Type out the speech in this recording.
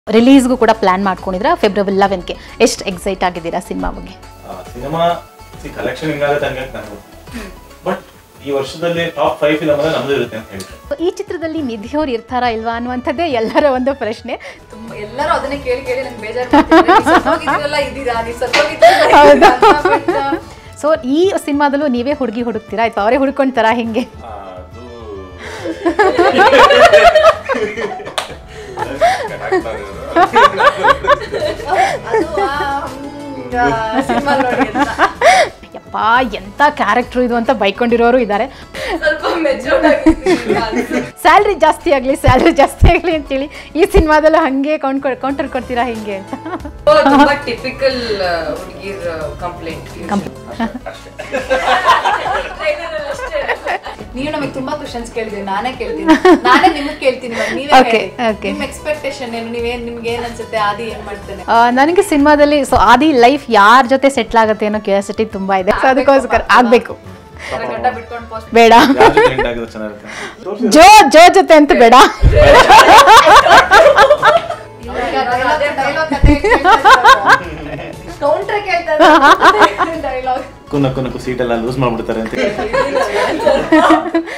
ರಿಲೀಸ್ಗೂ ಕೂಡ plan ಮಾಡ್ಕೊಂಡಿದ್ರ February ಲೆವೆನ್ಗೆ ಎಷ್ಟು excite ಆಗಿದ್ದೀರಾ ಸಿನಿಮಾ ಬಗ್ಗೆ ಸಿನಿಮಾ ಕಲೆಕ್ಷನ್ ಹಿಂಗಾಗುತ್ತೆ ಹಂಗೆ ನನಗೆ ಬಟ್ ಈ ವರ್ಷದಲ್ಲಿ ಟಾಪ್ ಫೈವ್ ಫಿಲಮ್ ಅಂದ್ರೆ ನಮ್ದು ಇರುತ್ತೆ ಅಂತ ಹೇಳಿ ಈ ಚಿತ್ರದಲ್ಲಿ ನಿಧಿಯವ್ರು ಇರ್ತಾರಾ ಇಲ್ವಾ ಅನ್ನುವಂಥದ್ದೇ ಎಲ್ಲರ ಒಂದು ಪ್ರಶ್ನೆ ತುಂಬಾ ಎಲ್ಲರೂ ಅದನ್ನೇ ಕೇಳಿ ಕೇಳಿ ನಂಗೆ ಬೇಜಾರು ಮಾಡ್ತಿದ್ದಾರೆ. ನೀವ್ ಸತ್ತೋಗಿದ್ರಲ್ಲ ಇದ್ದೀರಾ ನೀವು ಸತ್ತೋಗಿದ್ರಲ್ಲ ಹೌದು. ಇದ್ದೀರಾ ಅಂತ ಬಿಟ್ಟು ಸೊ ಈ ಸಿನಿಮಾದಲ್ಲೂ ನೀವೇ ಹುಡುಗಿ ಹುಡುಕ್ತೀರಾ ಆಯ್ತು ಅವರೇ ಹುಡ್ಕೊಂತಾರಾ ಹಿಂಗೆ ಅದು ಅದು ಆ, ಹ್ಮ್, ಆ, ಸಿನಿಮಾ ನೋಡಿ ಅಂತ ಯಪ್ಪ ಎಂಥ ಕ್ಯಾರೆಕ್ಟ್ರು ಇದು ಅಂತ ಬೈಕೊಂಡಿರೋರು ಇದ್ದಾರೆ ಸ್ವಲ್ಪ ಮೆಚೂರ್ಡ್ ಆಗಿರ್ತೀನಿ ಸ್ಯಾಲ್ರಿ ಜಾಸ್ತಿ ಆಗಲಿ ಸ್ಯಾಲ್ರಿ ಜಾಸ್ತಿ ಆಗಲಿ ಅಂತೇಳಿ ಈ ಸಿನಿಮಾದಲ್ಲೂ ಹಾಗೆ ಕೌಂಟ್ ಕೌಂಟರ್ ಕೊಡ್ತೀರಾ ಹಿಂಗೆ ಅಂತ ತುಂಬಾ ಟಿಪಿಕಲ್ ಹುಡುಗಿರ್ ಕಂಪ್ಲೇಂಟ್ ನೀವು ನಮಗೆ ತುಂಬಾ ಕ್ವಶನ್ಸ್ ಕೇಳಿದ್ರಿ ನಾನೇ ಕೇಳ್ತೀನಿ ನಾನೇ ನಿಮಗೆ ಕೇಳ್ತೀನಿ ಇವಾಗ ನೀವೇ Okay, ಹೇಳಿ okay. ನಿಮ್ಮ ಎಕ್ಸ್ಪೆಕ್ಟೇಷನ್ ಏನು ನೀವೇನ್ ನಿಮ್ಗೆ ಏನ್ ಅನ್ಸುತ್ತೆ ಆದಿ ಏನ್ ಮಾಡ್ತೇನೆ ಆ, ನನಗೆ ಸಿನಿಮಾದಲ್ಲಿ ಸೊ ಆದಿ ಲೈಫ್ ಯಾರ ಜೊತೆ ಸೆಟ್ಲ್ ಆಗುತ್ತೆ ಅನ್ನೋ ಕ್ಯೂರಿಯಾಸಿಟಿ ತುಂಬಾ ಇದೆ ಸೊ ಅದಕ್ಕೋಸ್ಕರ ಆಗಬೇಕು ಗಂಡ ಬಿಟ್ಕೊಂಡು ಪೋಸ್ಟ್ ಬೇಡ ಯಾರ್ ಜೊತೆ end ಆಗಿದ್ರೆ ಚೆನ್ನಾಗಿರುತ್ತೆ ಜೋ ಜೋ ಜೊತೆ ಅಂತ ಬೇಡ ಕೌಂಟ್ರೆ ಕೇಳ್ತಾರೆ ಡೈಲಾಗ್ ನಕ್ಕು ನಕ್ಕು ನಕ್ಕು ಸೀಟ್ ಎಲ್ಲ ಲೂಸ್ ಮಾಡ್ಬಿಡ್ತಾರೆ ಅಂತ